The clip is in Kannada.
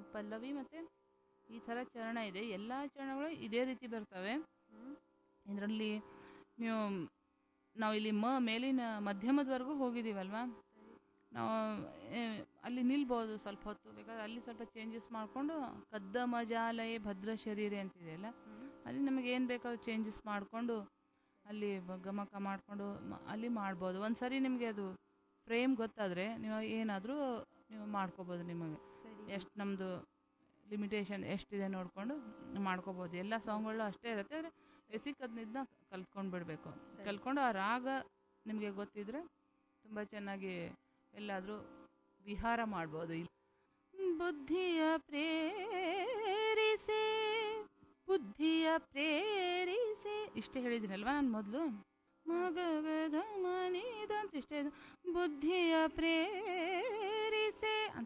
ಪಲ್ಲವಿ ಮತ್ತು ಈ ಥರ ಚರಣ ಇದೆ ಎಲ್ಲ ಚರಣಗಳು ಇದೇ ರೀತಿ ಬರ್ತವೆ ಇದರಲ್ಲಿ ನೀವು ನಾವು ಇಲ್ಲಿ ಮ ಮೇಲಿನ ಮಧ್ಯಮದವರೆಗೂ ಹೋಗಿದ್ದೀವಲ್ವಾ ನಾವು ಏ, ಅಲ್ಲಿ ನಿಲ್ಬೋದು ಸ್ವಲ್ಪ ಹೊತ್ತು ಬೇಕಾದ್ರೆ ಅಲ್ಲಿ ಸ್ವಲ್ಪ ಚೇಂಜಸ್ ಮಾಡಿಕೊಂಡು ಕದ್ದ ಮಜಾಲಯ ಭದ್ರ ಶರೀರೆ ಅಂತಿದೆಯಲ್ಲ ಅಲ್ಲಿ ನಮಗೆ ಏನು ಬೇಕಾದ್ರೂ ಚೇಂಜಸ್ ಮಾಡಿಕೊಂಡು ಅಲ್ಲಿ ಬ- ಗಮಕ ಮಾಡಿಕೊಂಡು ಅಲ್ಲಿ ಮಾಡ್ಬೋದು ಒಂದು ಸರಿ ನಿಮಗೆ ಅದು ಫ್ರೇಮ್ ಗೊತ್ತಾದರೆ ನೀವು ಏನಾದರೂ ನೀವು ಮಾಡ್ಕೋಬೋದು ನಿಮಗೆ ಎಷ್ಟು ನಮ್ಮದು ಲಿಮಿಟೇಷನ್ ಎಷ್ಟಿದೆ ನೋಡಿಕೊಂಡು ಮಾಡ್ಕೋಬೋದು ಎಲ್ಲ ಸಾಂಗ್ಗಳು ಅಷ್ಟೇ ಇರುತ್ತೆ ಆದರೆ ಬೇಸಿಕ್ ಅದನ್ನ ಕಲ್ತ್ಕೊಂಡು ಬಿಡಬೇಕು ಕಲ್ತ್ಕೊಂಡು ಆ ರಾಗ ನಿಮಗೆ ಗೊತ್ತಿದ್ರೆ ತುಂಬ ಚೆನ್ನಾಗಿ ಎಲ್ಲಾದರೂ ವಿಹಾರ ಮಾಡ್ಬೋದು ಇಲ್ಲಿ ಬುದ್ಧಿಯ ಪ್ರೇರಿಸೆ ಬುದ್ಧಿಯ ಪ್ರೇರಿಸೆ ಇಷ್ಟೇ ಹೇಳಿದ್ದೀನಲ್ವಾ ನಾನು ಮೊದಲು ಮಗಗದ ಮನಿದ ಅಂತ ಇಷ್ಟೇ ಇದು ಬುದ್ಧಿಯ ಪ್ರೇರಿಸೆ ಅಂತ